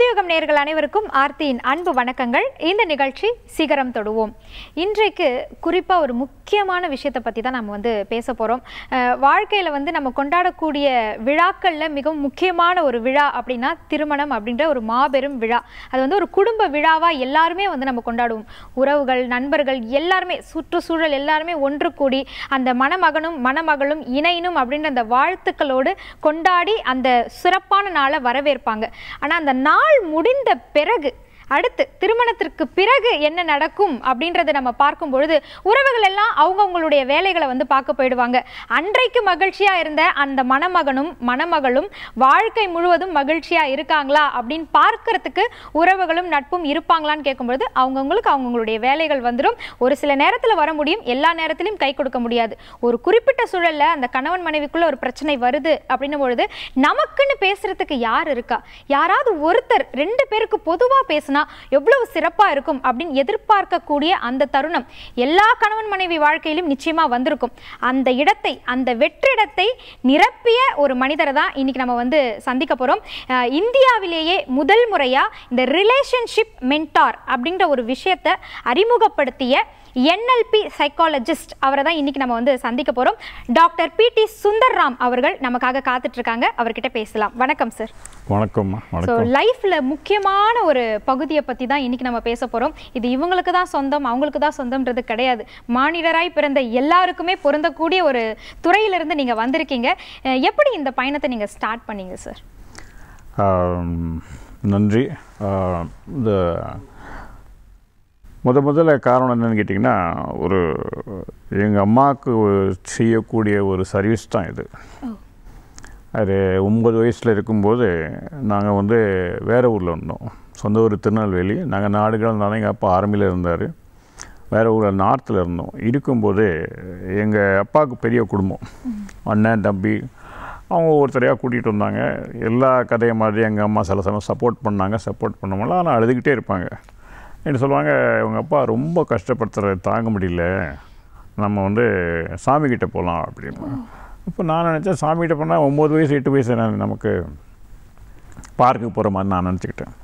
புதியுகம் நேயர்கள் அனைவருக்கும் ஆர்த்தியின் அன்பு வணக்கங்கள் இந்த நிகழ்ச்சி சிகரம் தொடுவோம் இன்றைக்கு குறிப்பாக ஒரு முக்கியமான விஷயத்தை பற்றி தான் நம்ம வந்து பேச போகிறோம் வாழ்க்கையில் வந்து நம்ம கொண்டாடக்கூடிய விழாக்களில் மிகவும் முக்கியமான ஒரு விழா அப்படின்னா திருமணம் அப்படின்ற ஒரு மாபெரும் விழா அது வந்து ஒரு குடும்ப விழாவாக எல்லாருமே வந்து நம்ம கொண்டாடுவோம் உறவுகள் நண்பர்கள் எல்லாருமே சுற்றுச்சூழல் எல்லாருமே ஒன்று கூடி அந்த மணமகனும் மணமகளும் இணையனும் அப்படின்ற அந்த வாழ்த்துக்களோடு கொண்டாடி அந்த சிறப்பான நாளை வரவேற்பாங்க ஆனால் அந்த நாள் முடிந்த பிறகு அடுத்து திருமணத்திற்கு பிறகு என்ன நடக்கும் அப்படின்றத நம்ம பார்க்கும் பொழுது உறவுகள் எல்லாம் அவங்கவுங்களுடைய வேலைகளை வந்து பார்க்க போயிடுவாங்க அன்றைக்கு மகிழ்ச்சியா இருந்த அந்த மணமகனும் மணமகளும் வாழ்க்கை முழுவதும் மகிழ்ச்சியா இருக்காங்களா அப்படின்னு பார்க்கறதுக்கு உறவுகளும் நட்பும் இருப்பாங்களான்னு கேட்கும்பொழுது அவங்கவுங்களுக்கு அவங்கவுங்களுடைய வேலைகள் வந்துடும் ஒரு சில நேரத்தில் வர முடியும் எல்லா நேரத்திலும் கை கொடுக்க முடியாது ஒரு குறிப்பிட்ட சூழல்ல அந்த கணவன் மனைவிக்குள்ள ஒரு பிரச்சனை வருது அப்படின்னும் பொழுது நமக்குன்னு பேசுறதுக்கு யார் இருக்கா யாராவது ஒருத்தர் ரெண்டு பேருக்கு பொதுவா பேசினா எவ்வளவு சிறப்பா இருக்கும் அப்படின்னு எதிர்பார்க்கக்கூடிய அந்த தருணம் எல்லா கணவன் மனைவி வாழ்க்கையிலும் நிச்சயமா வந்திருக்கும் அந்த இடத்தை அந்த வெற்றிடத்தை நிரப்பிய ஒரு மனிதரை தான் இன்னைக்கு நம்ம வந்து சந்திக்க போறோம் அஹ் இந்தியாவிலேயே முதல் முறையா இந்த ரிலேஷன்ஷிப் மென்டார் அப்படின்ற ஒரு விஷயத்தை அறிமுகப்படுத்திய என்எல்பி சைக்காலஜிஸ்ட் அவரை தான் இன்னைக்கு நம்ம வந்து சந்திக்க போறோம் டாக்டர் பி டி சுந்தர்ராம் அவர்கள் நமக்காக காத்துட்டு இருக்காங்க அவர்கிட்ட பேசலாம் வணக்கம் சார் வணக்கம்மா ஸோ வணக்கம் லைஃப்ல முக்கியமான ஒரு பகுதியை பத்தி தான் இன்னைக்கு நம்ம பேச போறோம் இது இவங்களுக்கு தான் சொந்தம் அவங்களுக்கு தான் சொந்தம்ன்றது கிடையாது மானிடராய் பிறந்த எல்லாருக்குமே பொருந்தக்கூடிய ஒரு துறையிலிருந்து நீங்க வந்திருக்கீங்க அஹ் எப்படி இந்த பயணத்தை நீங்க ஸ்டார்ட் பண்ணீங்க சார் ஆம், நன்றி ஆ, இந்த முத முதல்ல காரணம் என்னன்னு கேட்டிங்கன்னா ஒரு எங்கள் அம்மாவுக்கு ஒரு- செய்யக்கூடிய ஒரு சர்வீஸ் தான் இது அது ஒம்பது வயசில் இருக்கும்போது நாங்கள் வந்து வேறு ஊரில் இருந்தோம் சொந்த ஊர் திருநெல்வேலி நாங்கள் நாடு கிடந்தாலும் எங்கள் அப்பா ஆர்மியில் இருந்தார் வேறு ஊரில் நார்த்தில் இருந்தோம் இருக்கும்போது எங்கள் அப்பாவுக்கு பெரிய குடும்பம் அண்ணன் தம்பி அவங்க ஒவ்வொருத்தரையாக கூட்டிகிட்டு வந்தாங்க எல்லா கதையை மாதிரி எங்கள் அம்மா சில சமயம் சப்போர்ட் பண்ணாங்க சப்போர்ட் பண்ணோம்ல ஆனால் அழுதுகிட்டே இருப்பாங்க என்ன சொல்லுவாங்க உங்க அப்பா ரொம்ப கஷ்டப்படுத்துறத தாங்க முடியல நம்ம வந்து சாமிக்கிட்ட போகலாம் அப்படின்னு இப்போ நான் நினச்சேன் சாமிகிட்ட போனால் ஒம்பது வயசு எட்டு வயசு என்ன நமக்கு பார்க்குக்கு போகிற மாதிரி நான் நினச்சிக்கிட்டேன்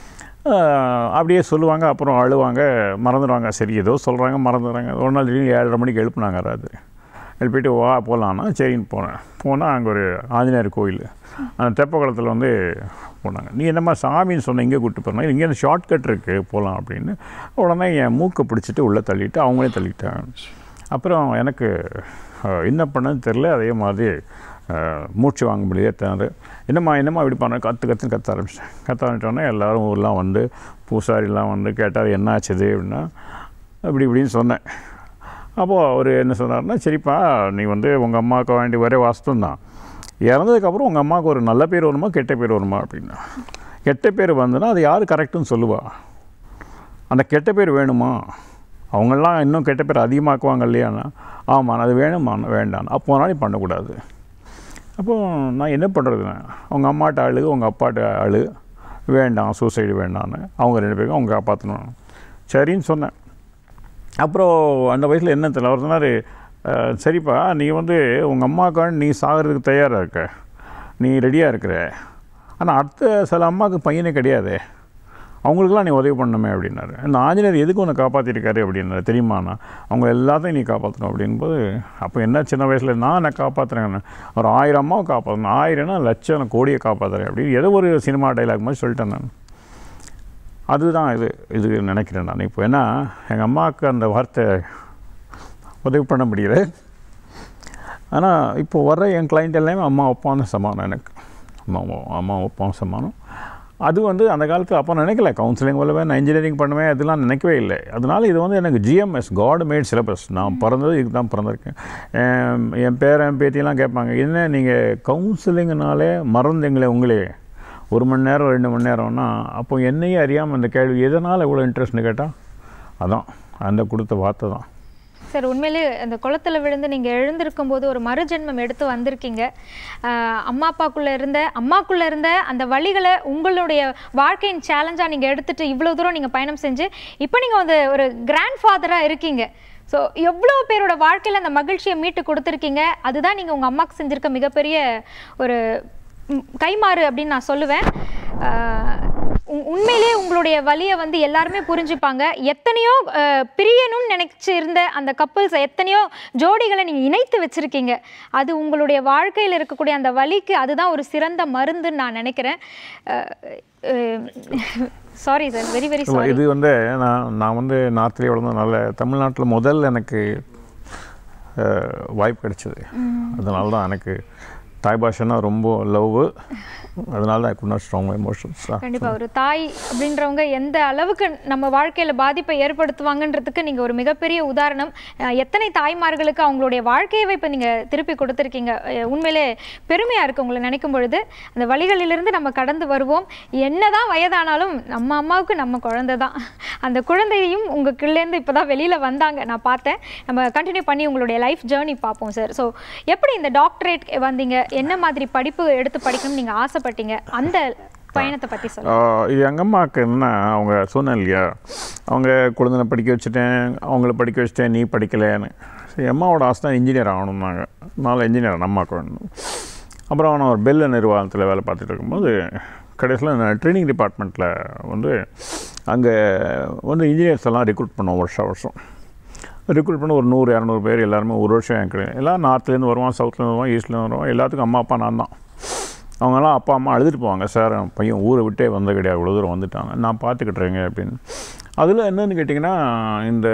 ஆஹ் அப்படியே சொல்லுவாங்க அப்புறம் அழுவாங்க மறந்துடுவாங்க சரி ஏதோ சொல்கிறாங்க மறந்துடுறாங்க ஒரு நாள் திடீர்னு ஏழரை மணிக்கு எழுப்புனாங்க ராத்திரி எழுப்பிட்டு வா போகலான்னா சரின்னு போனேன் போனால் அங்கே ஒரு ஆஞ்சநேயர் கோயில் அந்த தெப்பக்குளத்தில் வந்து போனாங்க நீ என்னம்மா சாமின்னு சொன்ன இங்கே கூப்பிட்டு போனா இங்கே ஷார்ட் கட் இருக்குது போகலாம் அப்படின்னு உடனே என் மூக்கை பிடிச்சிட்டு உள்ளே தள்ளிட்டு அவங்களே தள்ளிட்டாங்க அப்புறம் எனக்கு அஹ், என்ன பண்ணன்னு தெரில அதே மாதிரி அஹ், மூச்சு வாங்க முடியல திணறு என்னம்மா என்னம்மா இப்படி பண்ண கற்று கற்றுன்னு கத்த ஆரம்பிச்சிட்டேன் கத்த ஆரம்பிச்சோடனே எல்லோரும் ஊர்லாம் வந்து பூசாரிலாம் வந்து கேட்டார் என்ன ஆச்சுது அப்படின்னா இப்படி இப்படின்னு சொன்னேன் அப்போது அவர் என்ன சொன்னார்னா சரிப்பா நீ வந்து உங்கள் அம்மாவுக்கு வேண்டி ஒரே வாஸ்தம் தான் இறந்ததுக்கப்புறம் உங்கள் அம்மாவுக்கு ஒரு நல்ல பேர் வருமா கெட்ட பேர் வருமா அப்படின்னா கெட்ட பேர் வந்துன்னா அது யார் கரெக்டுன்னு சொல்லுவா அந்த கெட்ட பேர் வேணுமா அவங்கெல்லாம் இன்னும் கெட்ட பேர் அதிகமாக்குவாங்க இல்லையாண்ணா ஆமாம் அது வேணுமா வேண்டாம் அப்போ நீ பண்ணக்கூடாது அப்போ நான் என்ன பண்ணுறதுண்ணே அவங்க அம்மாட்ட அழு உங்கள் அப்பாட்ட அழு வேண்டாம் சூசைடு வேண்டான்னு அவங்க ரெண்டு பேருக்கும் அவங்க காப்பாற்றணும் சரின்னு சொன்னேன் அப்புறம் அந்த வயசில் என்ன தெரியல அவர் சொன்னார் "அஹ், சரிப்பா நீ வந்து உங்கள் அம்மாவுக்கான நீ சாகிறதுக்கு தயாராக இருக்க நீ ரெடியாக இருக்கிற ஆனால் அடுத்த சில அம்மாவுக்கு பையனே கிடையாதே அவங்களுக்கெல்லாம் நீ உதவி பண்ணணுமே அப்படின்னாரு இந்த ஆஞ்சநேயர் எதுக்கு உன்னை காப்பாற்றிருக்காரு அப்படின்னாரு தெரியுமாண்ணா அவங்க எல்லாத்தையும் நீ காப்பாற்றணும் அப்படின்போது அப்போ என்ன சின்ன வயசில் நான் என்ன காப்பாற்றுறேன் ஒரு ஆயிரம் அம்மாவை காப்பாற்றணும் ஆயிரம்னா லட்சம் கோடியை காப்பாற்றுறேன் அப்படின்னு ஏதோ ஒரு சினிமா டைலாக் மாதிரி சொல்லிட்டேன் நான் அதுதான் இது இது நினைக்கிறேன் நான் இப்போ ஏன்னா எங்கள் அம்மாவுக்கு அந்த வார்த்தை உதவி பண்ண முடியல ஆனால் இப்போ வர்ற என் கிளைண்ட் எல்லாமே அம்மா அப்பாவும் சமானம் எனக்கு அம்மா அம்மா அப்பாவும் சமானம் அது வந்து அந்த காலத்தில் அப்போ நினைக்கல கவுன்சிலிங் போலவே நான் இன்ஜினியரிங் பண்ணுவேன் அதெல்லாம் நினைக்கவே இல்லை அதனால இது வந்து எனக்கு ஜிஎம்எஸ் காட் மேட் சிலபஸ் நான் பிறந்தது இதுக்கு தான் பிறந்திருக்கேன் என் என் பேரன் பேத்தியெல்லாம் கேட்பாங்க என்ன நீங்கள் கவுன்சிலிங்னாலே மறந்தீங்களே உங்களே ஒரு மணி நேரம் ரெண்டு மணி நேரம்னா அப்போ என்னையே அறியாமல் அந்த கேள்வி எதனால் இவ்வளோ இன்ட்ரெஸ்ட்னு கேட்டால் அதான் அந்த கொடுத்த வார்த்தை தான் சார் உண்மையிலே அந்த குளத்துல விழுந்து நீங்க எழுந்திருக்கும் போது ஒரு மறுஜென்மம் எடுத்து வந்திருக்கீங்க ஆஹ் அம்மா அப்பாக்குள்ள இருந்த அம்மாக்குள்ள இருந்த அந்த வழிகளை உங்களுடைய வாழ்க்கையின் சேலஞ்சா நீங்க எடுத்துட்டு இவ்வளவு தூரம் நீங்க பயணம் செஞ்சு இப்போ நீங்க வந்து ஒரு கிராண்ட் ஃபாதரா இருக்கீங்க ஸோ எவ்வளோ பேரோட வாழ்க்கையில் அந்த மகிழ்ச்சியை மீட்டு கொடுத்துருக்கீங்க அதுதான் நீங்கள் உங்கள் அம்மாவுக்கு செஞ்சிருக்க மிகப்பெரிய ஒரு ம், கைமாறு அப்படின்னு நான் சொல்லுவேன் ஆஹ், உ- உண்மையிலேயே உங்களுடைய வலியை வந்து எல்லாருமே புரிஞ்சுப்பாங்க எத்தனையோ அஹ், பிரியணும்னு நினைச்சு இருந்த அந்த கப்பல்ஸ் எத்தனையோ ஜோடிகளை நீங்க இணைத்து வச்சிருக்கீங்க அது உங்களுடைய வாழ்க்கையில் இருக்கக்கூடிய அந்த வலிக்கு அதுதான் ஒரு சிறந்த மருந்துன்னு நான் நினைக்கிறேன் சாரி சார் வெரி வெரி இல்ல, சாரி இது வந்து நான் நான் வந்து நார்த்லேயே வளர்ந்ததுனால தமிழ்நாட்டில் முதல்ல எனக்கு அஹ், வாய்ப்பு கிடைச்சது அதனால தான் எனக்கு தாய் பாஷைனா ரொம்ப லவ் அதனால தான் ஐ நாட் ஸ்ட்ராங் எமோஷன்ஸ் கண்டிப்பா ஒரு தாய் அப்படின்றவங்க எந்த அளவுக்கு நம்ம வாழ்க்கையில பாதிப்பை ஏற்படுத்துவாங்கன்றதுக்கு நீங்க ஒரு மிகப்பெரிய உதாரணம் அஹ் எத்தனை தாய்மார்களுக்கு அவங்களுடைய வாழ்க்கையவே இப்ப நீங்க திருப்பி கொடுத்துருக்கீங்க அஹ் உண்மையிலே பெருமையா இருக்கு உங்களை நினைக்கும் பொழுது அந்த வழிகளிலிருந்து நம்ம கடந்து வருவோம் என்னதான் வயதானாலும் நம்ம அம்மாவுக்கு நம்ம குழந்தை தான் அந்த குழந்தையும் உங்களுக்குள்ளேருந்து இப்பதான் வெளியில வந்தாங்க நான் பார்த்தேன் நம்ம கண்டினியூ பண்ணி உங்களுடைய லைஃப் ஜேர்னி பார்ப்போம் சார் ஸோ எப்படி இந்த டாக்டரேட் வந்தீங்க என்ன மாதிரி படிப்பு எடுத்து படிக்கணும்னு நீங்க ஆசைப்பட்டீங்க அந்த பயணத்தை பத்தி சொல்லுங்க ஆஹ் இது எங்கள் அம்மாவுக்கு என்ன அவங்க சொன்னேன் இல்லையா அவங்க குழந்தை படிக்க வச்சுட்டேன் அவங்கள படிக்க வச்சுட்டேன் நீ படிக்கலைன்னு சரி அம்மாவோட ஆசை தான் இன்ஜினியர் ஆகணும்னாங்க நாலு இன்ஜினியர் அம்மாவுக்கு வேணும் அப்புறம் நான் ஒரு பெல்ல நிர்வாகத்தில் வேலை பார்த்துட்டு இருக்கும்போது கடைசியில் நான் ட்ரைனிங் டிபார்ட்மெண்ட்டில் வந்து அங்கே வந்து இன்ஜினியர்ஸ் எல்லாம் ரெக்ரூட் பண்ணோம் வருஷம் வருஷம் ரெக்ரூட் பண்ண ஒரு நூறு இரநூறு பேர் எல்லாருமே ஒரு வருஷம் எனக்கு எல்லாம் நார்த்லேருந்து வருவான் சவுத்லேருந்து வருவான் ஈஸ்ட்லேருந்து வருவான் எல்லாத்துக்கும் அம்மா அப்பா நான் தான் அவங்கெல்லாம் அப்பா அம்மா அழுதுட்டு போவாங்க சார் என் பையன் ஊரை விட்டே வந்த கிடையாது இவ்வளோ தூரம் வந்துட்டாங்க நான் பார்த்துக்கிட்டுறேங்க அப்படின்னு அதில் என்னன்னு கேட்டிங்கன்னா இந்த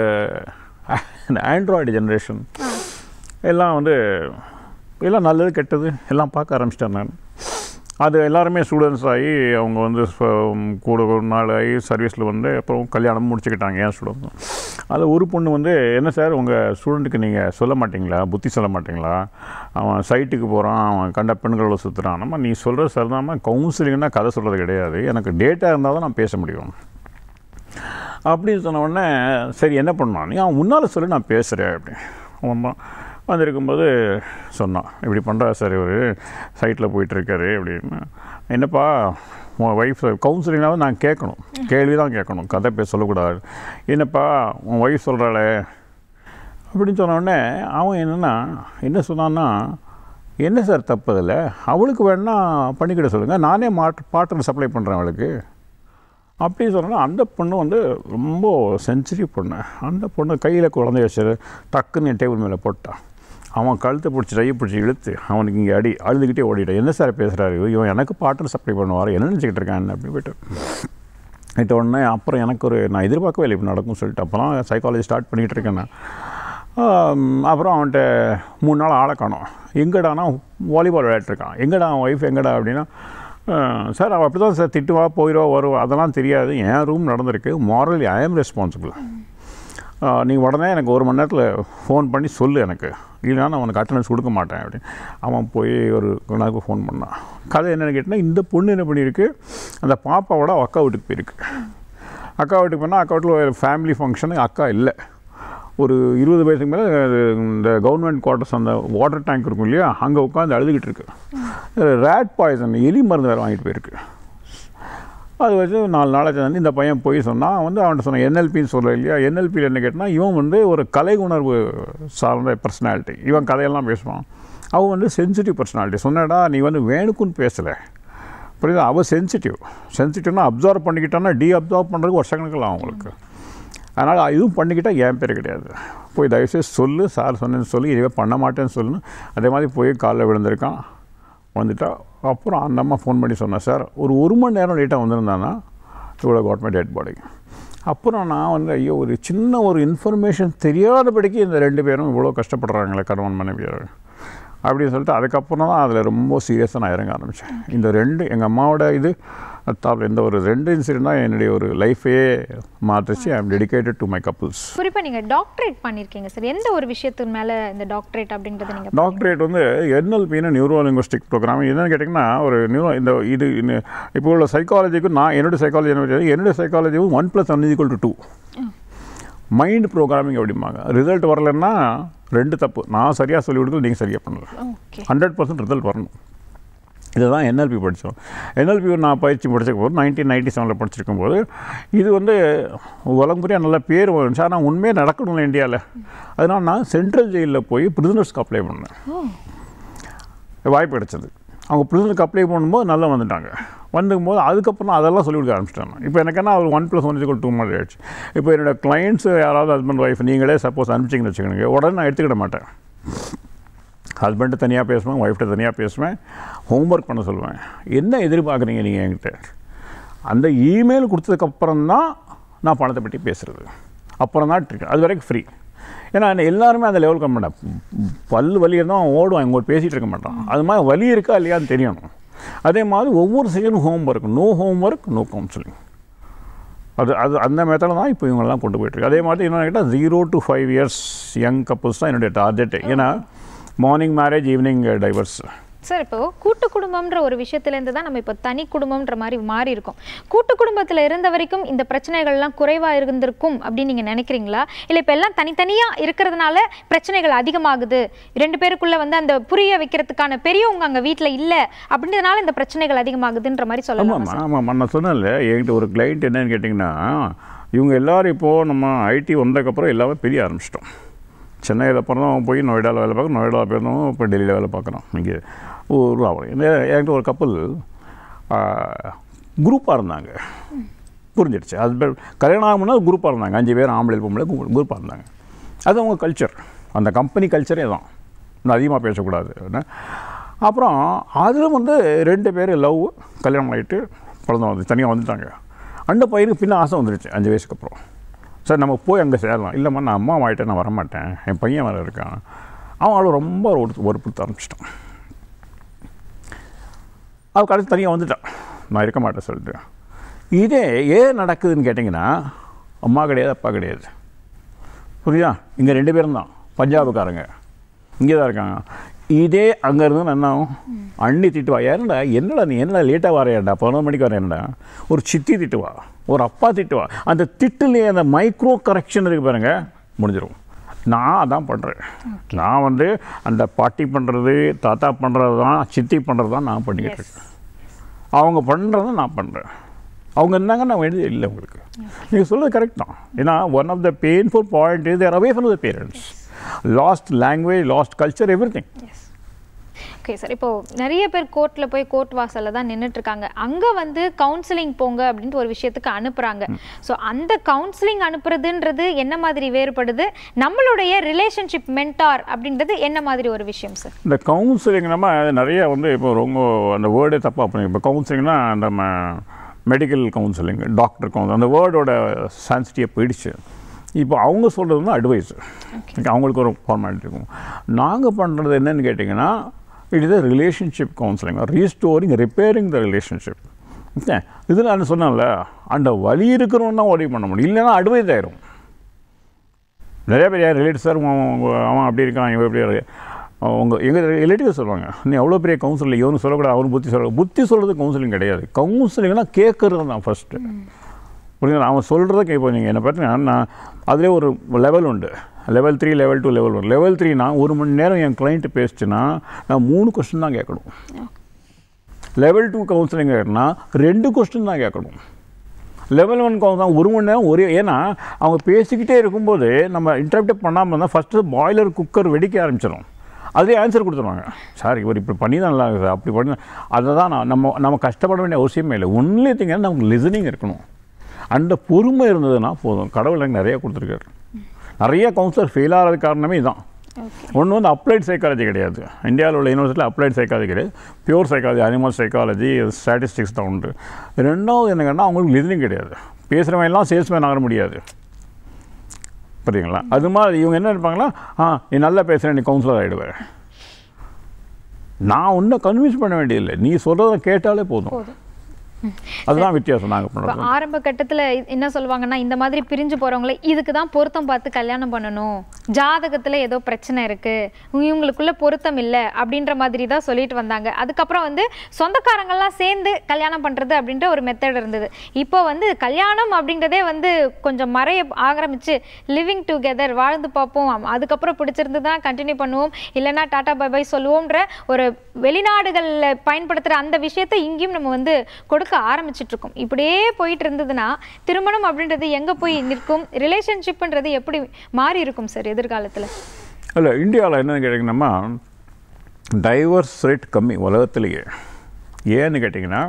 இந்த ஆண்ட்ராய்டு ஜென்ரேஷன் எல்லாம் வந்து எல்லாம் நல்லது கெட்டது எல்லாம் பார்க்க ஆரம்பிச்சிட்டேன் நான் அது எல்லாருமே ஸ்டூடெண்ட்ஸ் ஆகி அவங்க வந்து ச- கூட ஒரு நாள் ஆகி சர்வீஸில் வந்து அப்புறம் கல்யாணம் முடிச்சுக்கிட்டாங்க ஏன் ஸ்டூடெண்ட் அது ஒரு பொண்ணு வந்து என்ன சார் உங்கள் ஸ்டூடெண்ட்டுக்கு நீங்கள் சொல்ல மாட்டீங்களா புத்தி சொல்ல மாட்டீங்களா அவன் சைட்டுக்கு போகிறான் அவன் கண்ட பெண்களோட சுற்றுறான் நம்ம நீ சொல்கிறது சரிதாம்மா கவுன்சிலிங்னா கதை சொல்கிறது கிடையாது எனக்கு டேட்டா இருந்தால் தான் நான் பேச முடியும் அப்படின்னு சொன்ன உடனே சரி என்ன பண்ணான் நீ அவன் முன்னால் சொல்லி நான் பேசுகிறேன் அப்படி அவன் தான் வந்திருக்கும்போது சொன்னான் இப்படி பண்ணுறா சார் இவர் சைட்டில் போயிட்டுருக்காரு அப்படின்னு என்னப்பா உன் ஒய்ஃப் கவுன்சிலிங்னாவது நான் கேட்கணும் கேள்வி தான் கேட்கணும் கதை பேச சொல்லக்கூடாது என்னப்பா உன் ஒய்ஃப் சொல்கிறாளே அப்படின்னு சொன்ன உடனே அவன் என்னென்னா என்ன சொன்னான்னா என்ன சார் தப்பு அதில் அவளுக்கு வேணா பண்ணிக்கிட சொல்லுங்கள் நானே மாட் பாட்டர் சப்ளை பண்ணுறேன் அவளுக்கு அப்படின்னு சொன்னா அந்த பொண்ணு வந்து ரொம்ப சென்சிட்டிவ் பொண்ணு அந்த பொண்ணு கையில் குழந்தைய வச்சு டக்குன்னு என் டேபிள் மேலே போட்டான் அவன் கழுத்தை பிடிச்சி கையை பிடிச்சி இழுத்து அவனுக்கு இங்கே அடி அழுதுகிட்டே ஓடிட்டான் என்ன சார் பேசுகிறாரு இவன் எனக்கு பாட்டர் சப்ளை பண்ணுவார் என்ன நினச்சிக்கிட்டு இருக்கான் அப்படி போயிட்டு இட்ட உடனே அப்புறம் எனக்கு ஒரு நான் எதிர்பார்க்கவே இல்லை இப்படி நடக்கும்னு சொல்லிட்டு அப்போலாம் சைக்காலஜி ஸ்டார்ட் பண்ணிக்கிட்டு இருக்கேன் நான் ஆம், அப்புறம் அவன்கிட்ட மூணு நாள் ஆளை காணோம் எங்கடானா வாலிபால் விளையாட்டுருக்கான் எங்கடா அவன் ஒய்ஃப் எங்கடா அப்படின்னா "அஹ், சார் அவள் அப்படி தான் சார் திட்டுவா போயிடுவா வருவா அதெல்லாம் தெரியாது என் ரூம் நடந்திருக்கு மாரலி ஐ ஆம் ரெஸ்பான்சிபிள் நீ உடனே எனக்கு ஒரு மணி நேரத்தில் ஃபோன் பண்ணி சொல்லு எனக்கு இல்லைனா நான் உனக்கு அட்டண்டன்ஸ் கொடுக்க மாட்டேன் அப்படின்னு அவன் போய் ஒரு கொஞ்ச நாளுக்கு ஃபோன் பண்ணான் கதை என்னென்னு கேட்டிங்கன்னா இந்த பொண்ணு என்ன பண்ணியிருக்கு அந்த பாப்பாவோட அவ அக்கா வீட்டுக்கு போயிருக்கு அக்கா வீட்டுக்கு போனால் அக்கா வீட்டில் ஒரு ஃபேமிலி ஃபங்க்ஷனு அக்கா இல்லை ஒரு இருபது வயசுக்கு மேலே இந்த கவர்மெண்ட் குவார்ட்டர்ஸ் அந்த வாட்டர் டேங்க் இருக்கும் இல்லையா அங்கே உட்காந்து அழுதுகிட்டு இருக்கு ரேட் பாய்சன் எலி மருந்து வேறு வாங்கிட்டு போயிருக்கு அது வச்சு நாலு நாளைக்கு வந்து இந்த பையன் போய் சொன்னான் அவன் வந்து அவன்கிட்ட சொன்னான் என்எல்பின்னு சொல்ல இல்லையா என்எல்பியில் என்ன கேட்டானா இவன் வந்து ஒரு கலை உணர்வு சார்ந்த பர்சனாலிட்டி இவன் கதையெல்லாம் பேசுவான் அவன் வந்து சென்சிட்டிவ் பர்சனாலிட்டி சொன்னடா நீ வந்து வேணுக்குன்னு பேசலை புரியுதா அவள் சென்சிட்டிவ் சென்சிட்டிவ்னா அப்சர்வ் பண்ணிக்கிட்டான்னா டீ அப்சர்வ் பண்ணுறதுக்கு வருஷக்கணக்கில் அவங்களுக்கு அதனால் இதுவும் பண்ணிக்கிட்டால் என் பேர் கிடையாது போய் தயவுசெய்து சொல்லு சார் சொன்னேன்னு சொல்லி இதுவே பண்ண மாட்டேன்னு சொல்லு அதே மாதிரி போய் காலைல விழுந்திருக்கான் வந்துட்டா அப்புறம் அந்த அம்மா ஃபோன் பண்ணி சொன்னேன் சார் ஒரு ஒரு மணி நேரம் லேட்டாக வந்திருந்தானா இவ்வளோ கவர்மெண்ட் டெட் பாடி அப்புறம் நான் வந்து ஐயோ ஒரு சின்ன ஒரு இன்ஃபர்மேஷன் தெரியாதபடிக்கு இந்த ரெண்டு பேரும் இவ்வளோ கஷ்டப்படுறாங்களே கணவன் மனைவியார் அப்படின்னு சொல்லிட்டு அதுக்கப்புறம் தான் அதில் ரொம்ப சீரியஸாக நான் இறங்க ஆரம்பித்தேன் இந்த ரெண்டு எங்கள் அம்மாவோட இது தாப் இந்த ஒரு ரெண்டு இன்சிடென்ட் தான் என்னுடைய ஒரு லைஃபையே மாற்றுச்சு I'm dedicated to my couples குறிப்பா நீங்க டாக்டரேட் பண்ணிருக்கீங்க சார் எந்த ஒரு விஷயத்தின் மேல இந்த டாக்டரேட் அப்படின்றத நீங்க டாக்டரேட் வந்து என்எல்பின்னு நியூரோ லிங்குஸ்டிக் ப்ரோக்ராம் என்னன்னு கேட்டிங்கன்னா ஒரு நியூரோ இந்த இது இன்ன- இப்போ உள்ள சைக்காலஜிக்கும் நான் என்னுடைய சைக்காலஜி என்ன தெரியாது, என்னுடைய சைக்காலஜியும் one plus one equal to two mind programming அப்படிம்பாங்க ரிசல்ட் வரலன்னா ரெண்டு தப்பு நான் சரியாக சொல்லி கொடுத்து நீங்கள் சரியாக பண்ணல ஓகே ஹண்ட்ரட் பர்சன்ட் ரிசல்ட் வரணும் இதுதான் என்எல்பி படித்தோம் என்எல்பி நான் பயிற்சி படிச்சிருக்கும் போது நைன்டீன் நைன்டி செவனில் படிச்சிருக்கும் போது இது வந்து உலகம் புரியா நல்ல பேர் வந்துச்சு ஆனால் உண்மையாக நடக்கணும்ல இந்தியாவில் அதனால் நான் சென்ட்ரல் ஜெயிலில் போய் பிரிசனர்ஸ்க்கு அப்ளை பண்ணேன் வாய்ப்பு கிடைச்சது அவங்க பிரிசனுக்கு அப்ளை பண்ணும்போது நல்லா வந்துட்டாங்க வந்துக்கும் போது அதுக்கப்புறம் அதெல்லாம் சொல்லி கொடுக்க ஆரம்பிச்சிட்டேன் நான். இப்போ எனக்கு என்ன ஒரு one plus one equal two மாதிரி ஆயிடுச்சு இப்போ என்னோட கிளைண்ட்ஸ் யாராவது ஹஸ்பண்ட் ஒய்ஃப் நீங்களே சப்போஸ் அனுப்பிச்சிங்கன்னு வச்சுக்கோங்க உடனே நான் எடுத்துக்கிட மாட்டேன் ஹஸ்பண்ட்டு தனியாக பேசுவேன் ஒய்ஃப்ட்ட தனியாக பேசுவேன் ஹோம்ஒர்க் பண்ண சொல்லுவேன் என்ன எதிர்பார்க்குறீங்க நீங்கள் என்கிட்ட அந்த இமெயில் கொடுத்ததுக்கப்புறம் தான் நான் பணத்தை பற்றி பேசுகிறது அப்புறம் தான் ட்ரிக் அது வரைக்கும் ஃப்ரீ ஏன்னா எல்லாருமே அந்த லெவலுக்கு வர மாட்டான் பல் வலி இருந்தால் அவன் ஓடுவான் இங்கே பேசிகிட்டு இருக்க மாட்டான் அது மாதிரி வலி இருக்கா இல்லையான்னு தெரியணும் அதே மாதிரி ஒவ்வொரு செகண்டும் homework no homework no counselling அது அது அந்த மெத்தடில் தான் இப்போ இவங்கெல்லாம் கொண்டு போயிட்டுருக்கு அதே மாதிரி என்ன கேட்டால் zero to five years young couples தான் என்னுடைய டார்கெட்டு ஏன்னா morning marriage evening divorce sir இப்போ கூட்டு குடும்பம்ன்ற ஒரு விஷயத்துலேருந்து தான் நம்ம இப்போ தனி குடும்பம்ன்ற மாதிரி மாறி இருக்கோம் கூட்டு குடும்பத்தில் இருந்த வரைக்கும் இந்த பிரச்சனைகள்லாம் குறைவாக இருந்திருக்கும் அப்படின்னு நீங்கள் நினைக்கிறீங்களா இல்லை இப்போ எல்லாம் தனித்தனியாக இருக்கிறதுனால பிரச்சனைகள் அதிகமாகுது ரெண்டு பேருக்குள்ள வந்து அந்த புரிய வைக்கிறதுக்கான பெரியவங்க அங்கே வீட்டில் இல்லை அப்படின்றதுனால இந்த பிரச்சனைகள் அதிகமாகுதுன்ற மாதிரி சொல்லலாம் ஆமாம்மா ஆமாம்மா நான் சொன்னேன்ல என்கிட்ட ஒரு கிளைண்ட் என்னன்னு கேட்டிங்கன்னா இவங்க எல்லோரும் இப்போது நம்ம ஐடி வந்ததுக்கப்புறம் எல்லாமே பெரிய ஆரம்பிச்சிட்டோம் சென்னையில் பிறந்தவன் போய் நொய்டாவில் வேலை பார்க்குறோம் நொய்டாவில் பிறந்தவன் இப்போ டெல்லியில் வேலை பார்க்குறோம் இங்கே ஒரு என்ன என்கிட்ட ஒரு கப்பல் குரூப்பாக இருந்தாங்க புரிஞ்சிடுச்சு ஹஸ்பண்ட் கல்யாணம் ஆகும்னா குரூப்பாக இருந்தாங்க அஞ்சு பேர் ஆம்பளை பொம்பளை குரூப்பாக இருந்தாங்க அது அவங்க கல்ச்சர் அந்த கம்பெனி கல்ச்சரே தான் இன்னும் அதிகமாக பேசக்கூடாது என்ன. அப்புறம் அதில் வந்து ரெண்டு பேர் லவ் கல்யாணம் ஆகிட்டு பிறந்தவங்க வந்து தனியாக வந்துட்டாங்க அந்த பையனுக்கு பின்ன ஆசை வந்துடுச்சு அஞ்சு வயசுக்கு அப்புறம் சார் நம்ம போய் அங்கே சேரலாம் இல்லைம்மா நான் அம்மா ஆகிட்டேன் நான் வரமாட்டேன் என் பையன் வேறு இருக்கான் அவன் அவளை ரொம்ப ஒரு ஒருப்படுத்த ஆரம்பிச்சிட்டான் அவள் கடைசி தனியாக வந்துட்டான் நான் இருக்க மாட்டேன் சொல்லிட்டு இதே ஏன் நடக்குதுன்னு கேட்டிங்கன்னா அம்மா கிடையாது அப்பா கிடையாது புரியுதா இங்கே ரெண்டு பேரும் தான் பஞ்சாபுக்காரங்க இங்கே தான் இருக்காங்க இதே அங்கே இருந்து என்ன ஆகும் அண்ணி திட்டுவா ஏன்டா என்னடா நீ என்னடா லேட்டாக வரையாடா பதினொரு மணிக்கு வரையண்டா ஒரு சித்தி திட்டுவா ஒரு அப்பா திட்டுவா அந்த திட்டுலேயே அந்த மைக்ரோ கரெக்ஷன் இருக்கு பாருங்க முடிஞ்சிடும் நான் அதான் பண்ணுறேன் நான் வந்து அந்த பாட்டி பண்ணுறது தாத்தா பண்ணுறது தான் சித்தி பண்ணுறது தான் நான் பண்ணிக்கிட்டு இருக்கேன் அவங்க பண்ணுறதை நான் பண்ணுறேன் அவங்க இருந்தாங்க நான் வேண்டியது இல்லை உங்களுக்கு நீங்கள் சொல்கிறது கரெக்ட் தான் ஏன்னா one of the painful point is there away from the parents lost language lost culture everything okay sir இப்போ நிறைய பேர் கோர்ட்ல போய் கோர்ட் வாசல்ல தான் நின்றுட்டு இருக்காங்க அங்க வந்து கவுன்சிலிங் போங்க அப்படின்ட்டு ஒரு விஷயத்துக்கு அனுப்புறாங்க ஸோ அந்த கவுன்சிலிங் அனுப்புறதுன்றது என்ன மாதிரி வேறுபடுது நம்மளுடைய ரிலேஷன்ஷிப் மென்டார் அப்படின்றது என்ன மாதிரி ஒரு விஷயம் சார் இந்த கவுன்சிலிங் நம்ம நிறைய வந்து இப்போ ரொம்ப அந்த வேர்டே தப்பாக பண்ணி இப்போ கவுன்சிலிங்னா நம்ம மெடிக்கல் கவுன்சிலிங் டாக்டர் கவுன்சில் அந்த வேர்டோட சான்சிட்டியாக போயிடுச்சு இப்போ அவங்க சொல்கிறது வந்து அட்வைஸ் அவங்களுக்கு ஒரு ஃபார்மாலிட்டி இருக்கும் நாங்கள் பண்ணுறது என்னன்னு கேட்டிங்கன்னா it is a relationship counselling restoring repairing the relationship okay இதில் நான் சொன்னேன்ல அந்த வலி இருக்கிறவன் தான் உதவி பண்ண முடியும் இல்லைன்னா அட்வைஸ் ஆயிரும் நிறைய பேர் யார் ரிலேட்டிவ் சார் அவன் அப்படி இருக்கான் இவன் எப்படி இருக்கு உங்கள் எங்கள் ரிலேட்டிவ் சொல்லுவாங்க நீ அவ்வளோ பெரிய கவுன்சிலிங் இவனு சொல்லக்கூடாது அவனு புத்தி சொல்ல புத்தி சொல்கிறது கவுன்சிலிங் கிடையாது கவுன்சிலிங்னா கேட்குறது தான் ஃபஸ்ட்டு புரியுங்களா அவன் சொல்கிறத கேட்போம் நீங்கள் என்னை பார்த்தீங்கன்னா நான் அதிலே ஒரு லெவல் உண்டு level three level two level one level த்ரீனா ஒரு மணி நேரம் என் கிளைண்ட்டு பேசிச்சுன்னா நான் மூணு கொஸ்டின் தான் கேட்கணும் லெவல் டூ கவுன்சிலிங் கேட்கணும்னா ரெண்டு கொஸ்டின் தான் கேட்கணும் லெவல் ஒன் கவுன்ஸ் ஒரு மணி நேரம் ஒரே ஏன்னா அவங்க பேசிக்கிட்டே இருக்கும்போது நம்ம இன்டர்ப்ட் பண்ணாமல் இருந்தால் ஃபஸ்ட்டு பாய்லர் குக்கர் வெடிக்க ஆரம்பிச்சிடும் அதே ஆன்சர் கொடுத்துருவாங்க சார் இவர் இப்படி பண்ணி தான் நல்லா இருக்குது சார் அப்படி பண்ணி அதை தான் நான் நம்ம நம்ம கஷ்டப்பட வேண்டிய அவசியமே இல்லை ஒன்லி திங்க நமக்கு லிசனிங் இருக்கணும் அந்த பொறுமை இருந்ததுன்னா போதும் கடவுள் எனக்கு நிறைய கொடுத்துருக்காரு நிறைய கவுன்சிலர் ஃபெயில் ஆகிறது காரணமே இதுதான் ஒன்று வந்து அப்ளைட் சைக்காலஜி கிடையாது இந்தியாவில் உள்ள யூனிவர்சிட்டியில் அப்ளைட் சைக்காலஜி கிடையாது pure psychology animal psychology statistics தான் உண்டு ரெண்டாவது என்னங்கன்னா அவங்களுக்கு லிசனிங் கிடையாது பேசுகிறவங்க எல்லாம் சேல்ஸ்மேன் ஆக முடியாது புரியுங்களா அது மாதிரி இவங்க என்ன நினைப்பாங்களா ஆ நீ நல்லா பேசுகிற நீ கவுன்சிலர் ஆகிடுவேன் நான் ஒன்றும் கன்வின்ஸ் பண்ண வேண்டியதில்லை நீ சொல்கிறத கேட்டாலே போதும் போதும் அதுதான் வித்தியாசம் நாங்கள் இப்போ பண்ணுறது ஆரம்ப கட்டத்துல என்ன சொல்லுவாங்கன்னா இந்த மாதிரி பிரிஞ்சு போறவங்கள இதுக்கு தான் பொருத்தம் பார்த்து கல்யாணம் பண்ணணும் ஜாதகத்துல ஏதோ பிரச்சனை இருக்கு இவங்களுக்குள்ள பொருத்தம் இல்லை அப்படின்ற மாதிரி தான் சொல்லிட்டு வந்தாங்க அதுக்கப்புறம் வந்து சொந்தக்காரங்கள்லாம் சேர்ந்து கல்யாணம் பண்றது அப்படின்ற ஒரு மெத்தட் இருந்தது இப்போ வந்து கல்யாணம் அப்படின்றதே வந்து கொஞ்சம் மறைய ஆரம்பிச்சு லிவிங் டுகெதர் வாழ்ந்து பார்ப்போம் அம்- அதுக்கப்புறம் பிடிச்சிருந்து தான் கண்டினியூ பண்ணுவோம் இல்லைன்னா டாடா பை பை சொல்லுவோம்ன்ற ஒரு வெளிநாடுகளில் பயன்படுத்துகிற அந்த விஷயத்தை இங்கேயும் நம்ம வந்து கொடுக்க ஆரம்பிச்சிட்டு இருக்கோம் இப்படியே போயிட்டு இருந்ததுன்னா திருமணம் அப்படின்றது எங்கே போய் நிற்கும் ரிலேஷன்ஷிப்ன்றது எப்படி மாறி இருக்கும் சார் எதிர்காலத்தில் இல்லை இந்தியாவில் என்னன்னு கேட்டிங்கன்னா டைவர்ஸ் ரேட் கம்மி உலகத்திலேயே ஏன்னு கேட்டிங்கன்னா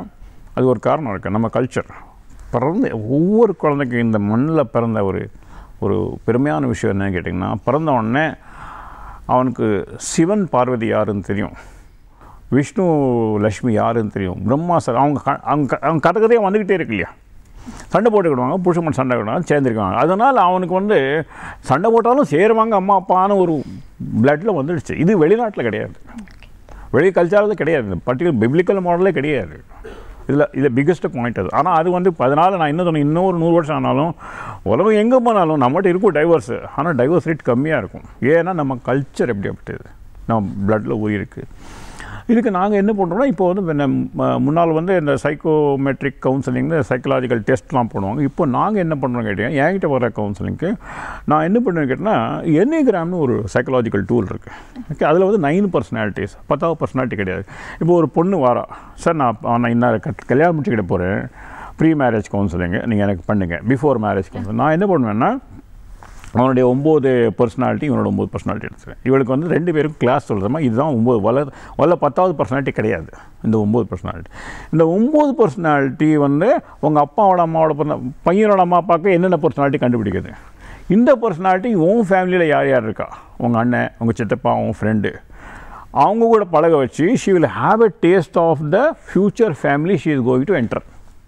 அது ஒரு காரணம் இருக்குது நம்ம கல்ச்சர் பிறந்த ஒவ்வொரு குழந்தைக்கும் இந்த மண்ணில் பிறந்த ஒரு ஒரு பெருமையான விஷயம் என்னன்னு கேட்டிங்கன்னா பிறந்த உடனே அவனுக்கு சிவன் பார்வதி யாருன்னு தெரியும் விஷ்ணு லக்ஷ்மி யாருன்னு தெரியும் பிரம்மா சார் அவங்க க- அவங்க க- அவங்க கதை கதையாக வந்துக்கிட்டே இருக்கு இல்லையா சண்டை போட்டுக்கிடுவாங்க புருஷன் சண்டை போடுவாங்க சேர்ந்துருக்காங்க அதனால் அவனுக்கு வந்து சண்டை போட்டாலும் சேருவாங்க அம்மா அப்பான்னு ஒரு பிளட்டில் வந்துடுச்சு இது வெளிநாட்டில் கிடையாது வெளி கல்ச்சரில் கிடையாது பர்டிகுலர் பிப்ளிக்கல் மாடலே கிடையாது இதில் இது பிக்கஸ்ட் பாயிண்ட் அது ஆனால் அது வந்து அதனால் நான் என்ன சொன்னேன் இன்னொரு நூறு வருஷம் ஆனாலும் உலகம் எங்கே போனாலும் நம்மகிட்ட இருக்கும் டைவர்ஸ் ஆனால் டைவர்ஸ் ரேட் கம்மியாக இருக்கும் ஏன்னா நம்ம கல்ச்சர் எப்படி அப்படிது நம்ம பிளட்டில் ஊறியிருக்கு இதுக்கு நாங்கள் என்ன பண்ணுறோம்னா இப்போ வந்து இந்த ம- முன்னால் வந்து இந்த சைக்கோமெட்ரிக் கவுன்சிலிங்னு சைக்கலாஜிக்கல் டெஸ்ட்லாம் பண்ணுவாங்க இப்போ நாங்கள் என்ன பண்ணுறோம் கேட்டீங்க என்கிட்ட வர கவுன்சிலிங்க்கு நான் என்ன பண்ணுறேன் கேட்டிங்கன்னா என்னிகிராம்னு ஒரு சைக்கலாஜிக்கல் டூல் இருக்குது ஓகே அதில் வந்து நைன் பர்சனாலிட்டிஸ் பத்தாவது பர்சனாலிட்டி கிடையாது இப்போ ஒரு பொண்ணு வாரா சார் நான் நான் இன்னும் கட் கல்யாணம் முடிச்சுக்கிட்ட போகிறேன் ப்ரீ மேரேஜ் கவுன்சிலிங்கு நீங்கள் எனக்கு பண்ணுங்கள் பிஃபோர் மேரேஜ் கவுன்சிலிங் நான் என்ன பண்ணுவேன்னா அவனுடைய ஒம்பது பர்சனாலிட்டி இவனோட ஒம்பது பர்சனாலிட்டி எடுத்துருவேன் இவளுக்கு வந்து ரெண்டு பேருக்கும் கிளாஸ் சொல்கிறோமா இதுதான் ஒம்பது வள வள பத்தாவது பர்சனாலிட்டி கிடையாது இந்த ஒம்பது பர்சனாலிட்டி இந்த ஒம்பது பர்சனாலிட்டி வந்து உங்கள் அப்பாவோட அம்மாவோட பிறந்த பையனோட அம்மா அப்பாவுக்கு என்னென்ன பர்சனாலிட்டி கண்டுபிடிக்குது இந்த பர்சனாலிட்டி உன் ஃபேமிலியில் யார் யார் இருக்கா உங்கள் அண்ணன் உங்கள் சித்தப்பா உன் ஃப்ரெண்டு அவங்க கூட பழக வச்சு she will have a taste of the future family she is going to enter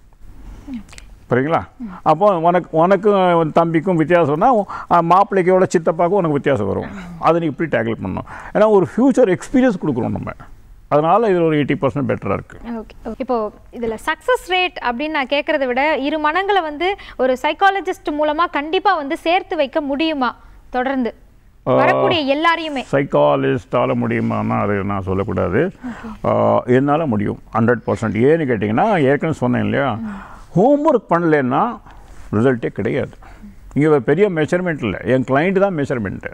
புரியுங்களா அப்போ உனக்கு உனக்கும் உன் தம்பிக்கும் வித்தியாசம்னா உன் மாப்பிள்ளைக்கோட சித்தப்பாக்கும் உனக்கு வித்தியாசம் வரும் அதை நீ இப்படி டேக்கிள் பண்ணணும் ஏன்னா ஒரு ஃப்யூச்சர் எக்ஸ்பீரியன்ஸ் கொடுக்குறோம் நம்ம அதனால் இதில் ஒரு எயிட்டி பர்சன்ட் பெட்டராக இருக்குது ஓகே இப்போ இதில் சக்ஸஸ் ரேட் அப்படின்னு நான் கேட்குறத விட இரு மனங்களை வந்து ஒரு சைக்காலஜிஸ்ட் மூலமாக கண்டிப்பாக வந்து சேர்த்து வைக்க முடியுமா தொடர்ந்து வரக்கூடிய எல்லாரையுமே சைக்காலஜிஸ்டால் முடியுமான்னா அது நான் சொல்லக்கூடாது என்னால் முடியும் ஹண்ட்ரட் பர்சன்ட் ஏன்னு கேட்டிங்கன்னா ஏற்கனவே சொன்னேன் இல்லையா ஹோம்ஒர்க் பண்ணலைன்னா ரிசல்ட்டே கிடையாது இங்கே ஒரு பெரிய மெஷர்மெண்ட் இல்லை என் client தான் measurement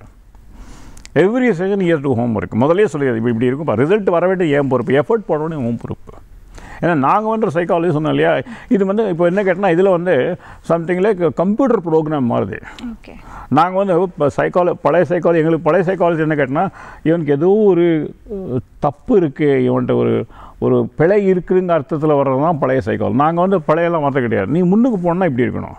every session year to homework முதலே சொல்லியது இப்படி இப்படி இருக்கும் ரிசல்ட் வர வேண்டிய ஏன் பொறுப்பு எஃபர்ட் போடணும் உன் பொறுப்பு ஏன்னா நாங்கள் வந்து சைக்காலஜி சொன்னோம் இல்லையா இது வந்து இப்போ என்ன கேட்டால் இதில் வந்து சம்திங் லைக் கம்ப்யூட்டர் ப்ரோக்ராம் மாறுது ஓகே நாங்கள் வந்து இப்போ சைக்காலஜி பழைய சைக்காலஜி எங்களுக்கு பழைய சைக்காலஜி என்ன கேட்டினா இவனுக்கு ஏதோ ஒரு அஹ், தப்பு இருக்குது இவன்கிட்ட ஒரு ஒரு பிழை இருக்குங்கிற அர்த்தத்தில் வர்றது தான் பழைய சைக்காலஜி நாங்கள் வந்து பழையெல்லாம் மாற்ற கிடையாது நீ முன்னுக்கு போனால் இப்படி இருக்கணும்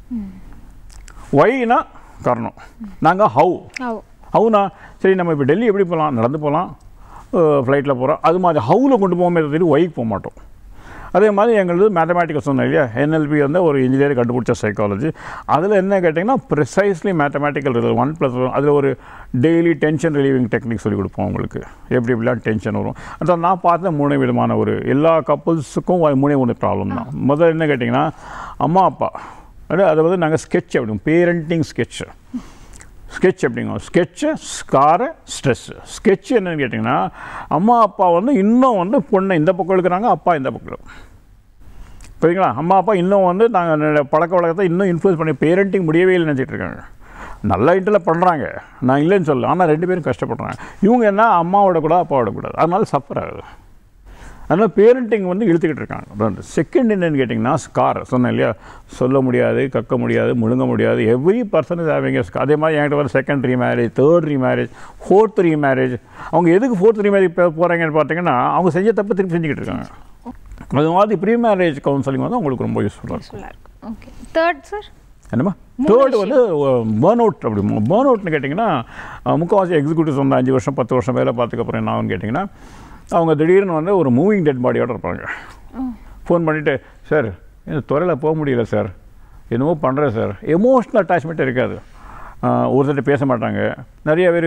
ஒய்னா காரணம் நாங்கள் ஹவு ஓ ஹவுனா சரி நம்ம இப்போ டெல்லி எப்படி போகலாம் நடந்து போகலாம் ஃப்ளைட்டில் போகிறோம் அது மாதிரி ஹவுல கொண்டு போகாமல் தெரியும் ஒய்க்கு போக மாட்டோம் அதே மாதிரி எங்களது மேத்தமேட்டிக்ஸ் சொன்னேன் இல்லையா என்எல்பி வந்து ஒரு இன்ஜினியர் கண்டுபிடிச்ச சைக்காலஜி அதில் என்ன கேட்டிங்கன்னா precisely mathematical result one plus அதில் ஒரு டெய்லி டென்ஷன் ரிலீவிங் டெக்னிக் சொல்லிக் கொடுப்போம் உங்களுக்கு எப்படி எப்படிலாம் டென்ஷன் வரும் அந்த நான் பார்த்த மூணு விதமான ஒரு எல்லா கப்புள்ஸுக்கும் மூணே மூணு ப்ராப்ளம் தான் முதல்ல என்ன கேட்டிங்கன்னா அம்மா அப்பா அது அதை வந்து நாங்கள் ஸ்கெட்ச் அப்படிங்க பேரண்டிங் ஸ்கெட்ச் ஸ்கெட்ச் அப்படிங்க ஸ்கெட்சு ஸ்காரு ஸ்ட்ரெஸ்ஸு ஸ்கெட்ச் என்னன்னு கேட்டிங்கன்னா அம்மா அப்பா வந்து இன்னும் வந்து பொண்ணை இந்த பக்கம் இருக்கிறாங்க அப்பா இந்த பக்கம் புரியுங்களா அம்மா அப்பா இன்னும் வந்து நாங்கள் பழக்க வழக்கத்தை இன்னும் இன்ஃப்ளூயன்ஸ் பண்ணி பேரண்டிங் முடியவே இல்லை நினச்சிட்டு இருக்காங்க நல்லா இன்ட்டில் பண்ணுறாங்க நான் இல்லைன்னு சொல்லல ஆனால் ரெண்டு பேரும் கஷ்டப்படுறாங்க இவங்க என்ன அம்மாவோட கூட அப்பாவோட கூடாது அதனால சஃபர் ஆகுது அதனால் பேரண்டிங் வந்து இழுத்துக்கிட்டு இருக்காங்க செகண்ட் என்னன்னு கேட்டிங்கன்னா ஸ்கார் சொன்னேன் இல்லையா சொல்ல முடியாது கக்க முடியாது முழுங்க முடியாது எவ்ரி பர்சன் இஸ் ஹேவிங் அதே மாதிரி என்கிட்ட வர second remarriage third remarriage fourth remarriage அவங்க எதுக்கு ஃபோர்த் ரீமேரேஜ் போகிறாங்கன்னு பார்த்தீங்கன்னா அவங்க செஞ்ச தப்பு திருப்பி செஞ்சுக்கிட்டு இருக்காங்க அது மாதிரி ப்ரீ மேரேஜ் கவுன்சிலிங் வந்து அவங்களுக்கு ரொம்ப யூஸ்ஃபுல்லாக இருக்கும் யூஸ்ஃபுல்லாக இருக்கும் ஓகே தேர்ட் சார் என்னம்மா தேர்டு வந்து பேர்ன் அவுட் அப்படி பேர்ன் அவுட்னு கேட்டிங்கன்னா அஹ், முக்கால்வாசி எக்ஸிக்யூட்டிவ்ஸ் வந்து அஞ்சு வருஷம் பத்து வருஷம் வேலை பார்த்துக்கப்புறம் என்ன ஆகும்னு கேட்டிங்கன்னா அவங்க திடீர்னு வந்து ஒரு மூவிங் டெட் பாடியோட இருப்பாங்க ஃபோன் பண்ணிவிட்டு சார் இந்த துறையில் போக முடியல சார் என்னவோ பண்ணுறேன் சார் எமோஷ்னல் அட்டாச்மெண்ட் இருக்காது அஹ், ஒருத்தர்கிட்ட பேச மாட்டாங்க நிறைய பேர்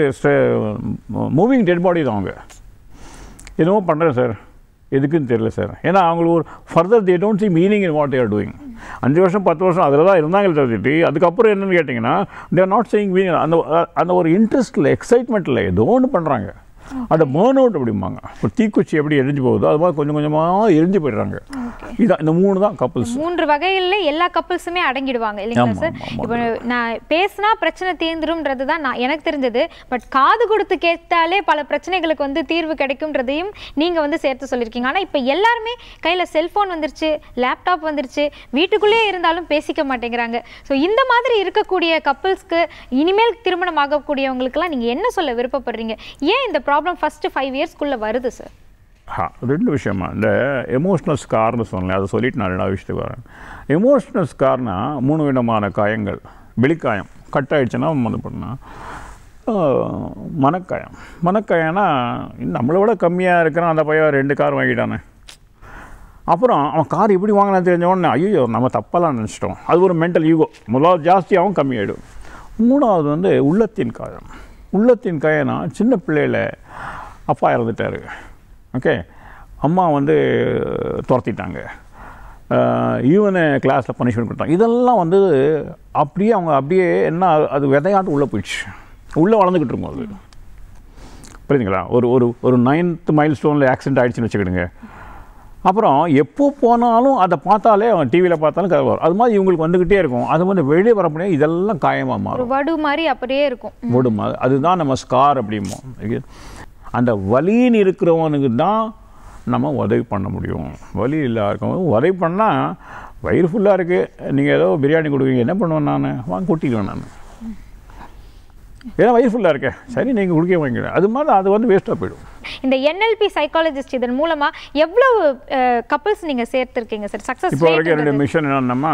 மூவிங் டெட் பாடி தான் அவங்க என்னவோ பண்ணுறேன் சார் எதுக்குன்னு தெரியல சார் ஏன்னா அவங்களுக்கு ஒரு further they don't see meaning in what they're doing அஞ்சு வருஷம் பத்து வருஷம் அதில் தான் இருந்தாங்களே தவிர்த்துட்டு அதுக்கப்புறம் என்னன்னு கேட்டிங்கன்னா தேர் நாட் சேயிங் மீனிங் அந்த அந்த ஒரு இன்ட்ரெஸ்ட்டில் எக்ஸைட்மெண்ட்டில் ஏதோ ஒன்று பண்ணுறாங்க அந்த பேர்ன் அவுட் அப்படிம்பாங்க ஒரு தீக்குச்சி எப்படி எரிஞ்சு போகுதோ அது மாதிரி கொஞ்சம் கொஞ்சமாக எரிஞ்சு போயிடுறாங்க இதான் இந்த மூணு தான் கப்புள்ஸ் மூன்று வகையில எல்லா கப்புள்ஸுமே அடங்கிடுவாங்க இல்லைங்களா ஆமா, சார் ஆமா, ஆமா. இப்போ நான் பேசினா பிரச்சனை தீர்ந்துரும்ன்றது தான் நான் எனக்கு தெரிஞ்சது பட் காது கொடுத்து கேட்டாலே பல பிரச்சனைகளுக்கு வந்து தீர்வு கிடைக்கும்ன்றதையும் நீங்க வந்து சேர்த்து சொல்லியிருக்கீங்க ஆனா இப்போ எல்லாருமே கையில செல்போன் வந்துருச்சு லேப்டாப் வந்துருச்சு வீட்டுக்குள்ளேயே இருந்தாலும் பேசிக்க மாட்டேங்கிறாங்க ஸோ இந்த மாதிரி இருக்கக்கூடிய கப்புள்ஸ்க்கு இனிமேல் திருமணம் ஆகக்கூடியவங்களுக்குலாம் நீங்க என்ன சொல்ல விருப்பப்படுறீங்க ஏன் இந்த ப்ராப்ளம் ஃபர்ஸ்ட் ஃபைவ் இயர்ஸ்க்குள்ள வருது சார் ஆ ரெண்டு விஷயமா இந்த எமோஷ்னல் ஸ்கார்னு சொன்னேன் அதை சொல்லிட்டு நான் ரெண்டாவது விஷயத்துக்கு வரேன் எமோஷ்னல் ஸ்கார்னா மூணு விதமான காயங்கள் வெளிக்காயம் கட் ஆயிடுச்சுன்னா வந்து பண்ணால் மனக்காயம் மனக்காயம்னா நம்மளை விட கம்மியாக இருக்கிறான் அந்த பையன் ரெண்டு கார் வாங்கிட்டானே அப்புறம் அவன் கார் எப்படி வாங்கினான்னு தெரிஞ்ச உடனே ஐயோ நம்ம தப்பெல்லாம் நினச்சிட்டோம் அது ஒரு மென்டல் ஈகோ முதலாவது ஜாஸ்தியாகவும் கம்மியாயிடும் மூணாவது வந்து உள்ளத்தின் காயம் உள்ளத்தின் காயம்னா சின்ன பிள்ளையில அப்பா இறந்துட்டாரு ஓகே அம்மா வந்து துரத்திட்டாங்க ஈவனு கிளாஸில் பனிஷ்மெண்ட் கொடுத்தாங்க இதெல்லாம் வந்து அப்படியே அவங்க அப்படியே என்ன அது விதையாட்டு உள்ளே போயிடுச்சு உள்ளே வளர்ந்துக்கிட்டு இருக்கும் அது புரியுதுங்களா ஒரு ஒரு ஒரு நைன்த் மைல் ஸ்டோனில் ஆக்சிடென்ட் ஆகிடுச்சுன்னு வச்சுக்கிடுங்க அப்புறம் எப்போ போனாலும் அதை பார்த்தாலே அவன் டிவியில் பார்த்தாலும் கதை வரும் அது மாதிரி இவங்களுக்கு வந்துக்கிட்டே இருக்கும் அது வந்து வெளியே வர முடியாது இதெல்லாம் காயமாக மாறும் ஒரு வடு மாதிரி அப்படியே இருக்கும் ஓடும் அது அதுதான் நம்ம ஸ்கார் அப்படிமோ அந்த வலின்னு இருக்கிறவனுக்கு தான் நம்ம உதவி பண்ண முடியும் வலி இல்லாதவங்க உதவி பண்ணால் வயிறு ஃபுல்லாக இருக்குது நீங்கள் ஏதோ பிரியாணி கொடுக்குறீங்க என்ன பண்ணுவேன் நான் வாங்க கொட்டிடுவேன் நான் ஏன்னா வயிறு ஃபுல்லாக இருக்கேன் சரி நீங்கள் குடிக்க வாங்கிக்கிறேன் அது மாதிரி அது வந்து வேஸ்ட்டாக போயிடும் இந்த என்எல்பி சைக்காலஜிஸ்ட் இதன் மூலமா எவ்வளவு கப்பல்ஸ் நீங்க சேர்த்திருக்கீங்க சார் சக்சஸ் இப்போ வரைக்கும் என்னுடைய மிஷன் என்னன்னா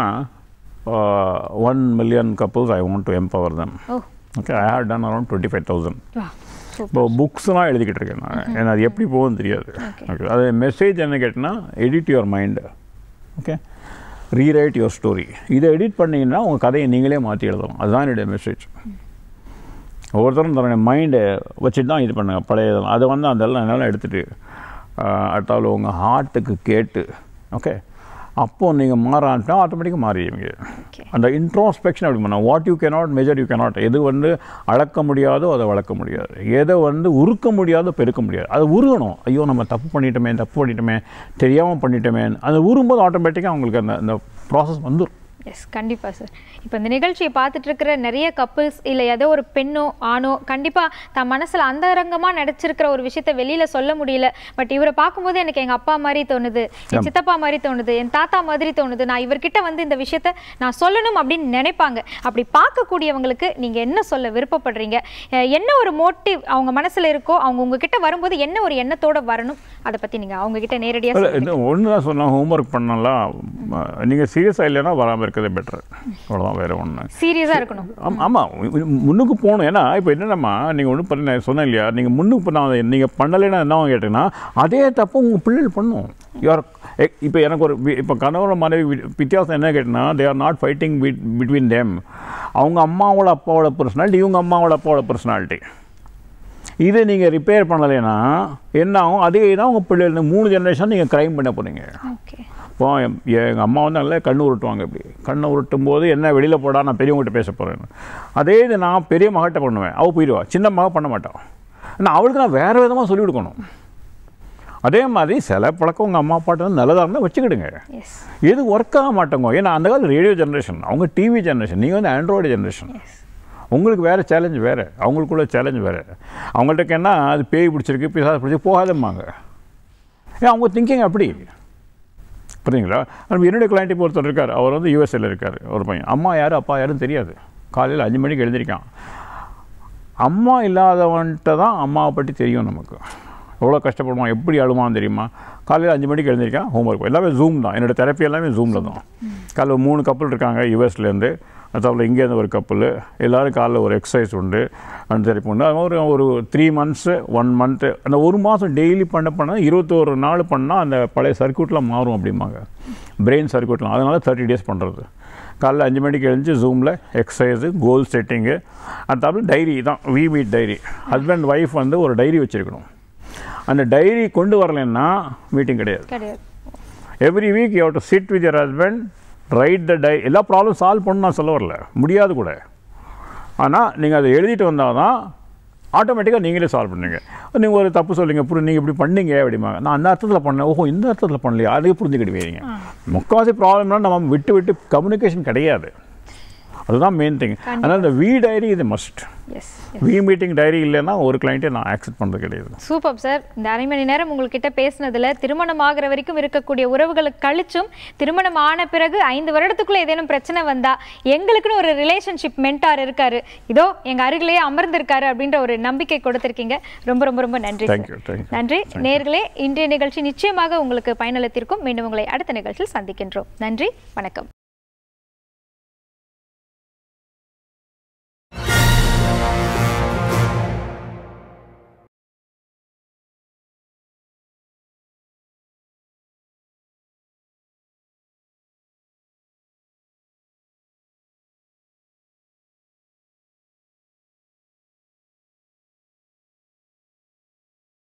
one million couples I want to empower them oh okay I have done around twenty five thousand வா சூப்பர் இப்போ புக்ஸ்லாம் எழுதிக்கிட்டு இருக்கேன் நான் ஏன்னா அது எப்படி போகும்னு தெரியாது ஓகே அது மெசேஜ் என்ன கேட்டினா edit your mind okay rewrite your story இதை எடிட் பண்ணிங்கன்னா உங்கள் கதையை நீங்களே மாற்றி எழுதலாம் அதுதான் என்னுடைய மெசேஜ் ஒவ்வொருத்தரும் தன்னுடைய மைண்டை வச்சுட்டு தான் இது பண்ணுங்க பழைய இதெல்லாம் அதை வந்து அதெல்லாம் என்னால் எடுத்துகிட்டு அடுத்தாவில் உங்கள் ஹார்ட்டுக்கு கேட்டு ஓகே அப்போது நீங்கள் மாறாட்டா ஆட்டோமேட்டிக்காக மாறிடுவீங்க ஓகே அந்த இன்ட்ரோஸ்பெக்ஷன் அப்படி பண்ண what you cannot measure you cannot எது வந்து அளக்க முடியாதோ அதை வளர்க்க முடியாது எதை வந்து உருக்க முடியாதோ பெருக்க முடியாது அது உருகணும் ஐயோ நம்ம தப்பு பண்ணிட்டோமே தப்பு பண்ணிட்டோமே தெரியாமல் பண்ணிட்டோமே அது உருகும்போது ஆட்டோமேட்டிக்காக அவங்களுக்கு அந்த அந்த ப்ராசஸ் வந்துடும் எஸ் கண்டிப்பா சார் இப்போ இந்த நிகழ்ச்சியை பார்த்துட்டு இருக்கிற நிறைய கப்புள்ஸ் இல்லை ஏதோ ஒரு பெண்ணோ ஆணோ கண்டிப்பா தன் மனசுல அந்தரங்கமா நடிச்சிருக்கிற ஒரு விஷயத்த வெளியில சொல்ல முடியல பட் இவரை பார்க்கும்போது எனக்கு எங்க அப்பா மாதிரி தோணுது என் சித்தப்பா மாதிரி தோணுது என் தாத்தா மாதிரி தோணுது நான் இவர்கிட்ட வந்து இந்த விஷயத்த நான் சொல்லணும் அப்படின்னு நினைப்பாங்க அப்படி பார்க்கக்கூடியவங்களுக்கு நீங்க என்ன சொல்ல விருப்பப்படுறீங்க அஹ் என்ன ஒரு மோட்டிவ் அவங்க மனசுல இருக்கோ அவங்க உங்ககிட்ட வரும்போது என்ன ஒரு எண்ணத்தோட வரணும் அதை பத்தி நீங்க அவங்க கிட்ட நேரடியா இல்லை சொல்லுங்க. இது ஒன்று தான் சொன்னால் ஹோம்ஒர்க் பண்ணலாம் நீங்கள் சீரியஸாக இல்லைன்னா வராமல் இருக்கிறதே பெட்டர் அவ்வளோதான் வேறு ஒன்று சீரியஸா இருக்கணும் ஆம் ஆமாம் முன்னுக்கு போகணும் ஏன்னா இப்போ என்னென்னம்மா நீங்கள் ஒன்றும் பண்ண நான் சொன்னேன் இல்லையா நீங்கள் முன்னுக்கு இப்போ நான் நீங்கள் பண்ணலைன்னா என்ன கேட்டிங்கன்னா அதே தப்பு உங்கள் பிள்ளைகள் பண்ணும் யார் இப்போ எனக்கு ஒரு வி- இப்போ கணவன் மனைவி வி- வித்தியாசம் என்ன கேட்டினா they are not fighting between them அவங்க அம்மாவோட அப்பாவோட பர்சனாலிட்டி இவங்க அம்மாவோட அப்பாவோட பர்சனாலிட்டி இதை நீங்கள் ரிப்பேர் பண்ணலைன்னா என்ன ஆகும் அதே தான் உங்கள் பிள்ளைகள் மூணு ஜெனரேஷன் நீங்கள் க்ரைம் பண்ண போகிறீங்க ஓகே இப்போ எங்கள் அம்மா வந்து நல்லா கண்ணு உருட்டுவாங்க இப்படி கண்ணை உருட்டும் போது என்ன வெளியில் போடா நான் பெரியவங்ககிட்ட பேச போகிறேன் அதே இது நான் பெரிய மகிட்ட பண்ணுவேன் அவள் போயிடுவா சின்ன மக பண்ண மாட்டான் ஆனால் அவளுக்கு நான் வேறு விதமாக சொல்லிக் கொடுக்கணும் அதே மாதிரி சில பழக்கம் உங்கள் அம்மா அப்பாட்ட வந்து நல்லதாக இருந்தால் வச்சுக்கிடுங்க எஸ் எது ஒர்க் ஆக மாட்டோங்க ஏன்னா அந்த காலத்து ரேடியோ ஜென்ரேஷன் அவங்க டிவி ஜென்ரேஷன் நீங்கள் வந்து ஆண்ட்ராய்டு ஜென்ரேஷன் எஸ் உங்களுக்கு வேறு சேலஞ்ச் வேறு அவங்களுக்குள்ள சேலஞ்ச் வேறு அவங்கள்ட்ட என்ன அது பேய் பிடிச்சிருக்கு பிசாசு பிடிச்சி போகாதம்மாங்க ஏன் அவங்க திங்கிங் அப்படி புரியுங்களா நம்ம என்னுடைய கிளைண்ட்டை ஒருத்தர் இருக்கார் அவர் வந்து யூஎஸ்ஏல இருக்கார் ஒரு பையன் அம்மா யார் அப்பா யாருன்னு தெரியாது காலையில் அஞ்சு மணிக்கு எழுந்திருக்கான் அம்மா இல்லாதவன்கிட்ட தான் அம்மாவை பற்றி தெரியும் நமக்கு எவ்வளோ கஷ்டப்படுவான் எப்படி அழுவான் தெரியுமா காலையில் அஞ்சு மணிக்கு எழுந்திருக்கான் ஹோம்ஒர்க் எல்லாமே ஜூம் தான் என்னோட தெரப்பி எல்லாமே ஜூமில் தான் காலைல ஒரு மூணு கப்பல் இருக்காங்க யூஎஸ்லேருந்து அதுக்கப்புறம் இங்கேருந்து ஒரு கப்பல் எல்லோரும் காலைல ஒரு எக்ஸசைஸ் உண்டு அந்த தெரப்பி உண்டு அது மாதிரி ஒரு த்ரீ மந்த்ஸு ஒன் மந்த்து அந்த ஒரு மாதம் டெய்லி பண்ண பண்ண இருபத்தோரு நாள் பண்ணால் அந்த பழைய சர்க்யூட்லாம் மாறும் அப்படிம்பாங்க பிரெயின் சர்க்யூட்லாம் அதனால தேர்ட்டி டேஸ் பண்ணுறது காலைல அஞ்சு மணிக்கு எழுந்து ஜூமில் எக்ஸசைஸு கோல் செட்டிங்கு அதுக்கப்புறம் டைரி தான் we meet diary husband wife வந்து ஒரு டைரி வச்சுருக்கணும் அந்த டைரி கொண்டு வரலைன்னா மீட்டிங் கிடையாது கிடையாது every week you to sit with your husband write the டை எல்லா ப்ராப்ளம் சால்வ் பண்ண நான் சொல்ல வரல முடியாது கூட ஆனால் நீங்கள் அதை எழுதிட்டு வந்தால் தான் ஆட்டோமேட்டிக்காக நீங்களே சால்வ் பண்ணுவீங்க நீங்கள் ஒரு தப்பு சொல்லுங்க புரி நீங்கள் இப்படி பண்ணீங்க அப்படிம்பாங்க நான் அந்த அர்த்தத்தில் பண்ணேன் ஓஹோ இந்த அர்த்தத்தில் பண்ணலையா அதே புரிஞ்சுக்கிடுவீங்க முக்கால்வாசி ப்ராப்ளம்னா நம்ம விட்டு விட்டு கம்யூனிகேஷன் கிடையாது அதுதான் மெயின் திங் அதனால் இந்த வி டைரி இது must is we meeting diary இல்லைன்னா ஒரு கிளைண்ட்டை நான் ஆக்செப்ட் பண்ணுறது கிடையாது சூப்பர் சார் இந்த அரை மணி நேரம் உங்கள்கிட்ட பேசினதுல திருமணம் ஆகிற வரைக்கும் இருக்கக்கூடிய உறவுகளுக்கு கழிச்சும் திருமணம் ஆன பிறகு ஐந்து வருடத்துக்குள்ள ஏதேனும் பிரச்சனை வந்தா எங்களுக்குன்னு ஒரு ரிலேஷன்ஷிப் மென்டார் இருக்காரு இதோ எங்க அருகிலேயே அமர்ந்திருக்காரு அப்படின்ற ஒரு நம்பிக்கை கொடுத்திருக்கீங்க ரொம்ப ரொம்ப ரொம்ப நன்றி Thank you, thank you. நன்றி நேர்களே இன்றைய நிகழ்ச்சி நிச்சயமாக உங்களுக்கு பயனளித்திருக்கும் மீண்டும் உங்களை அடுத்த நிகழ்ச்சியில் சந்திக்கின்றோம் நன்றி வணக்கம்